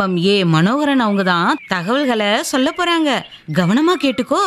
கம்பம் ஏ மனோகரன் அவங்க தான் தகவல்களை சொல்ல போறாங்க கவனமா கேட்டுக்கோ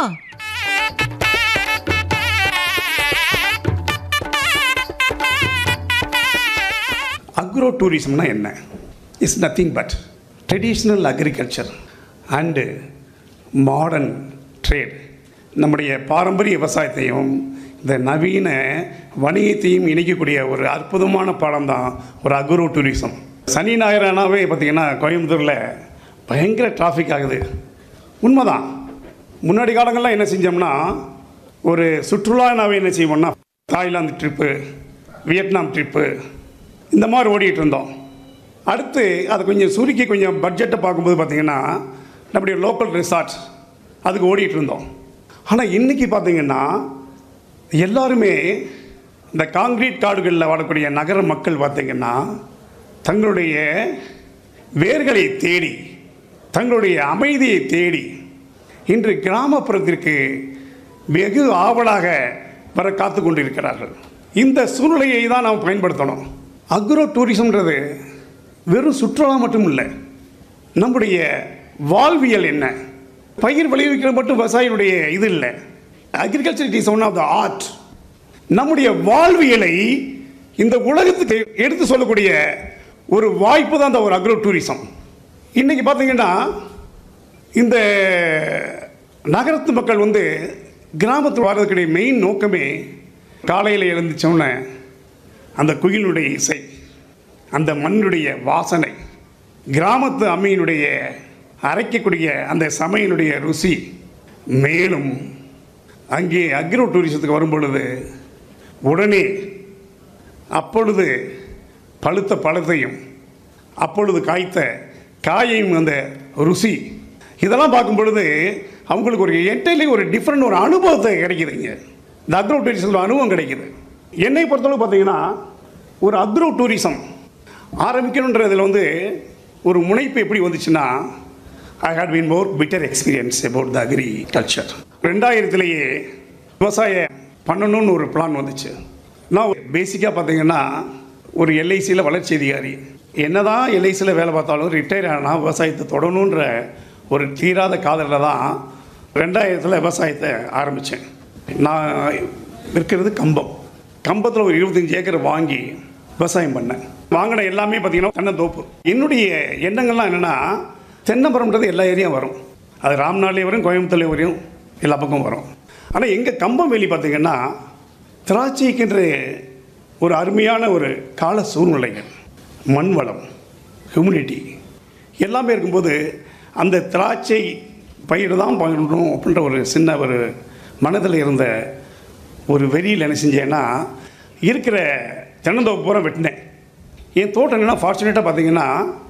அக்ரோ டூரிசம்னா என்ன is nothing but traditional agriculture and modern trade நம்முடைய பாரம்பரிய விவசாயத்தையும் இந்த நவீன வணிகத்தையும் இணைக்கக்கூடிய ஒரு அற்புதமான பாடம் தான் ஒரு அக்ரோ டூரிசம் சனி ஞாயிறானாவே பார்த்திங்கன்னா கோயம்புத்தூரில் பயங்கர டிராஃபிக் ஆகுது உண்மைதான் முன்னாடி காலங்கள்லாம் என்ன செஞ்சோம்னா ஒரு சுற்றுலானாவே என்ன செய்வோம்னா தாய்லாந்து ட்ரிப்பு வியட்நாம் ட்ரிப்பு இந்த மாதிரி ஓடிட்டு இருந்தோம் அடுத்து அதை கொஞ்சம் சுருக்கி கொஞ்சம் பட்ஜெட்டை பார்க்கும்போது பார்த்திங்கன்னா நம்முடைய லோக்கல் ரிசார்ட்ஸ் அதுக்கு ஓடிட்டு இருந்தோம் ஆனால் இன்றைக்கி பார்த்திங்கன்னா எல்லாருமே இந்த காங்கிரீட் காடுகளில் வாழக்கூடிய நகர மக்கள் பார்த்திங்கன்னா தங்களுடைய வேர்களை தேடி தங்களுடைய அமைதியை தேடி இன்று கிராமப்புறத்திற்கு வெகு ஆவலாக வர காத்து கொண்டிருக்கிறார்கள் இந்த சூழ்நிலையை தான் நாம் பயன்படுத்தணும் அக்ரோ டூரிசம்ன்றது வெறும் சுற்றுலா மட்டும் இல்லை நம்முடைய வாழ்வியல் என்ன பயிர் விளைவிக்கிறது மட்டும் விவசாயினுடைய இது இல்லை agriculture it is one of the art நம்முடைய வாழ்வியலை இந்த உலகத்துக்கு எடுத்து சொல்லக்கூடிய ஒரு வாய்ப்பு தான் இந்த ஒரு அக்ரோ டூரிசம் இன்றைக்கி பார்த்தீங்கன்னா இந்த நகரத்து மக்கள் வந்து கிராமத்தில் வர்றதுக்குடைய மெயின் நோக்கமே காலையில் எழுந்துச்சோன்னே அந்த குயிலுடைய இசை அந்த மண்ணுடைய வாசனை கிராமத்து அம்மையினுடைய அரைக்கக்கூடிய அந்த சமையலுடைய ருசி மேலும் அங்கே அக்ரோ டூரிசத்துக்கு வரும் பொழுது உடனே அப்பொழுது பழுத்த பழத்தையும் அப்பொழுது காய்த்த காயையும் அந்த ருசி இதெல்லாம் பார்க்கும் பொழுது அவங்களுக்கு ஒரு என்டைலி ஒரு டிஃப்ரெண்ட் ஒரு அனுபவத்தை கிடைக்குதுங்க இந்த அக்ரோ டூரிசத்தில் அனுபவம் கிடைக்குது என்னை பொறுத்தளவு பார்த்தீங்கன்னா ஒரு அக்ரோ டூரிசம் ஆரம்பிக்கணுன்றதில் வந்து ஒரு முனைப்பு எப்படி வந்துச்சுன்னா I had been more bitter experience about the agriculture ரெண்டாயிரத்துலேயே விவசாயம் பண்ணணும்னு ஒரு பிளான் வந்துச்சு நான் பேசிக்காக பார்த்தீங்கன்னா ஒரு எல்ஐசியில் வளர்ச்சி அதிகாரி என்னதான் எல்ஐசியில் வேலை பார்த்தாலும் ரிட்டையர் ஆனால் விவசாயத்தை தொடரணுன்ற ஒரு தீராத காதலில் தான் ரெண்டாயிரத்தில் விவசாயத்தை ஆரம்பித்தேன் நான் இருக்கிறது கம்பம் கம்பத்தில் ஒரு இருபத்தஞ்சி ஏக்கர் வாங்கி விவசாயம் பண்ணேன் வாங்கின எல்லாமே பார்த்தீங்கன்னா தென்னந்தோப்பு என்னுடைய எண்ணங்கள்லாம் என்னென்னா தென்னமரம்ன்றது எல்லா ஏரியாவும் வரும் அது ராம்நாள்லேயும் வரும் கோயம்புத்தூர்லேயும் வரும் எல்லா பக்கம் வரும் ஆனால் எங்கள் கம்பம் வேலி பார்த்தீங்கன்னா திராட்சைக்கின்ற ஒரு அருமையான ஒரு கால சூழ்நிலைகள் மண் வளம் ஹியூமினிட்டி எல்லாமே இருக்கும்போது அந்த திராட்சை பயிர் தான் பண்ணணும் அப்படின்ற ஒரு சின்ன ஒரு மனதில் இருந்த ஒரு வெறியில் என்ன செஞ்சேன்னா இருக்கிற தென்னந்தோப்பு பூரா வெட்டினேன் என் தோட்டம் என்னென்னா ஃபார்ச்சுனேட்டாக பார்த்தீங்கன்னா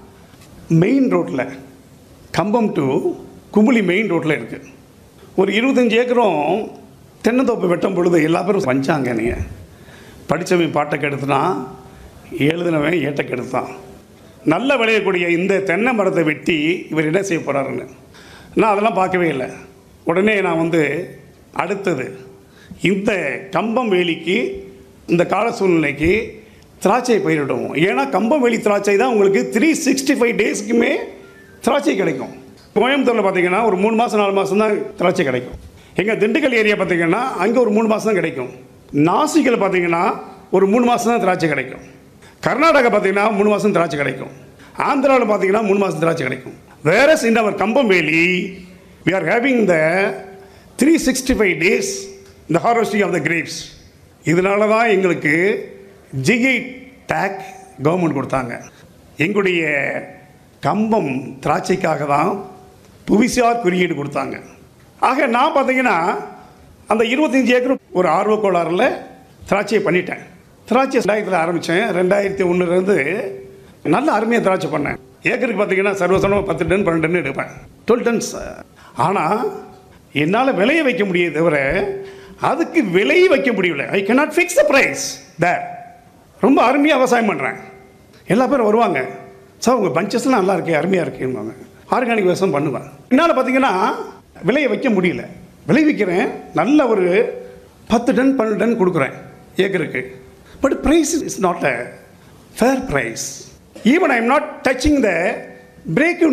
மெயின் ரோட்டில் கம்பம் டு குமுளி மெயின் ரோட்டில் இருக்குது ஒரு இருபத்தஞ்சி ஏக்கரும் தென்னந்தோப்பு வெட்டும் பொழுது எல்லா பேரும் வஞ்சாங்க நீங்கள் படித்தவன் பாட்டை கெடுத்துனான் எழுதினவன் ஏட்டை கெடுத்தான் நல்ல விளையக்கூடிய இந்த தென்னை மரத்தை வெட்டி இவர் என்ன செய்ய போகிறாருன்னு நான் அதெல்லாம் பார்க்கவே இல்லை உடனே நான் வந்து அடுத்தது இந்த கம்பம் வேலிக்கு இந்த கால சூழ்நிலைக்கு திராட்சை பயிரிடுவோம் ஏன்னா கம்பம் வேலி திராட்சை தான் உங்களுக்கு த்ரீ சிக்ஸ்டி ஃபைவ் டேஸ்க்குமே திராட்சை கிடைக்கும் கோயம்புத்தூரில் பார்த்தீங்கன்னா ஒரு மூணு மாதம் நாலு மாதம் தான் திராட்சை கிடைக்கும் எங்கள் திண்டுக்கல் ஏரியா பார்த்தீங்கன்னா அங்கே ஒரு மூணு மாதம் தான் கிடைக்கும் நாசிக்கில் பார்த்தீங்கன்னா ஒரு மூணு மாதம் தான் திராட்சை கிடைக்கும் கர்நாடகா பார்த்தீங்கன்னா மூணு மாதம் திராட்சை கிடைக்கும் ஆந்திராவில் பார்த்தீங்கன்னா மூணு மாதம் திராட்சை கிடைக்கும் வேற in our Cumbum valley we are having the three sixty five days இந்த ஹார்வெஸ்டிங் ஆஃப் த கிரேப்ஸ் இதனால தான் எங்களுக்கு ஜிஐ டேக் கவர்மெண்ட் கொடுத்தாங்க எங்களுடைய கம்பம் திராட்சைக்காக தான் புவிசார் குறியீடு கொடுத்தாங்க ஆக நான் பார்த்தீங்கன்னா அந்த இருபத்தஞ்சி ஏக்கர் ஒரு ஆர்வ கோளாறில் திராட்சையை பண்ணிட்டேன் திராட்சை ரெண்டாயிரத்தில் ஆரம்பித்தேன் ரெண்டாயிரத்தி ஒன்றுலேருந்து நல்ல அருமையாக திராட்சை பண்ணேன் ஏக்கருக்கு பார்த்தீங்கன்னா சர்வசனமாக பத்து டன் பன்னெண்டு டன் எடுப்பேன் டுவெல் டன்ஸ் ஆனால் என்னால் விலையை வைக்க முடியுது தவிர அதுக்கு விலையை வைக்க முடியல I cannot fix the price there ரொம்ப அருமையாக விவசாயம் பண்ணுறேன் எல்லா பேரும் வருவாங்க சார் உங்கள் பஞ்சஸ்லாம் நல்லா இருக்கு அருமையாக இருக்குவாங்க ஆர்கானிக் விவசாயம் பண்ணுவேன் என்னால் பார்த்தீங்கன்னா விலையை வைக்க முடியல விளைவிக்கிறேன் நல்ல ஒரு பத்து டன் பன்னெண்டு டன் கொடுக்குறேன் ஏக்கருக்கு but price is not a fair price even I am not touching the break